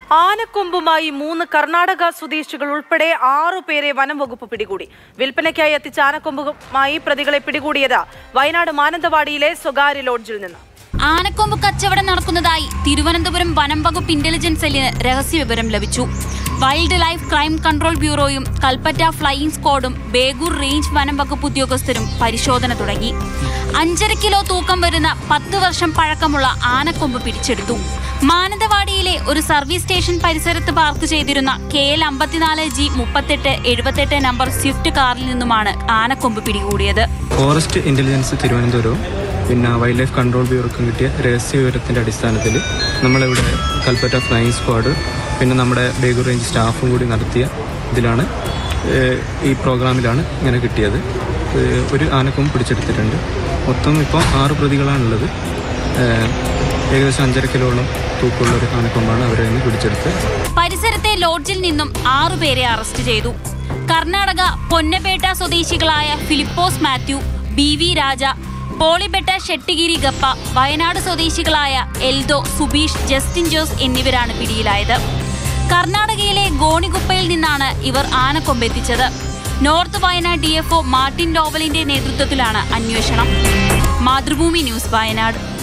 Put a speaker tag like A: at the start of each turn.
A: ആനക്കൊമ്പുമായി മൂന്ന് കർണാടക സ്വദേശികൾ ഉൾപ്പെടെ ആറു പേരെ വനം വകുപ്പ് പിടികൂടി വിൽപ്പനയ്ക്കായി എത്തിച്ച ആനക്കൊമ്പുമായി പ്രതികളെ പിടികൂടിയത് വയനാട് മാനന്തവാടിയിലെ സ്വകാര്യ ലോഡ്ജിൽ നിന്ന്
B: ആനക്കൊമ്പ് കച്ചവടം നടക്കുന്നതായി തിരുവനന്തപുരം വനം വകുപ്പ് ഇന്റലിജൻസ് സെല്ലിന് രഹസ്യ വിവരം ലഭിച്ചു വൈൽഡ് ലൈഫ് ക്രൈം കൺട്രോൾ ബ്യൂറോയും കൽപ്പറ്റ ഫ്ലൈയിംഗ് സ്ക്വാഡും ബേഗൂർ റേഞ്ച് വനം വകുപ്പ് ഉദ്യോഗസ്ഥരും പരിശോധന തുടങ്ങി അഞ്ചര കിലോ തൂക്കം വരുന്ന പത്ത് വർഷം പഴക്കമുള്ള ആനക്കൊമ്പ് പിടിച്ചെടുത്തു മാനന്തവാടിയിലെ ഒരു സർവീസ് സ്റ്റേഷൻ പരിസരത്ത് പാർക്ക് ചെയ്തിരുന്ന കെ എൽ അമ്പത്തിനാല് ജി മുപ്പത്തെട്ട് എഴുപത്തെട്ട് നമ്പർ സ്വിഫ്റ്റ് കാറിൽ നിന്നുമാണ് ആനക്കൊമ്പ് പിടികൂടിയത്
C: ഫോറസ്റ്റ് ഇന്റലിജൻസ് തിരുവനന്തപുരവും പിന്നെ വൈൽഡ് ലൈഫ് കൺട്രോൾ ബ്യൂറോക്കും കിട്ടിയ രഹസ്യ വിവരത്തിൻ്റെ അടിസ്ഥാനത്തിൽ നമ്മളിവിടെ കൽപ്പറ്റ ഫ്ലൈയിങ് സ്ക്വാഡ് പിന്നെ നമ്മുടെ ബേഗൂർ റേഞ്ച് സ്റ്റാഫും കൂടി നടത്തിയ ഇതിലാണ് ഏഹ്, ഈ പ്രോഗ്രാമിലാണ് ഇങ്ങനെ കിട്ടിയത് ഏഹ്, ഒരു ആനക്കൊമ്പ് പിടിച്ചെടുത്തിട്ടുണ്ട് മൊത്തം ഇപ്പോൾ ആറ് പ്രതികളാണുള്ളത് ഏഹ്, ഏകദേശം അഞ്ചര കിലോളം തൂക്കമുള്ള ഒരു ആനക്കൊമ്പാണ് അവരെ നിന്ന് പിടിച്ചെടുത്തത്
B: പരിസരത്തെ ലോഡ്ജിൽ നിന്നും ആറുപേരെ അറസ്റ്റ് ചെയ്തു കർണാടക പൊന്നപേട്ട സ്വദേശികളായ ഫിലിപ്പോസ് മാത്യു ബി വി രാജ പോളിബെട്ട ഷെട്ടിഗിരി ഗപ്പ വയനാട് സ്വദേശികളായ എൽദോ സുബീഷ് ജസ്റ്റിൻ ജോസ് എന്നിവരാണ് പിടിയിലായത് കർണാടകയിലെ ഗോണിഗുപ്പയിൽ നിന്നാണ് ഇവർ ആനക്കൊമ്പെത്തിച്ചത് north Wayanad D F Martin ഡോവലിന്റെ നേതൃത്വത്തിലാണ് അന്വേഷണം മാതൃഭൂമി ന്യൂസ് വയനാട്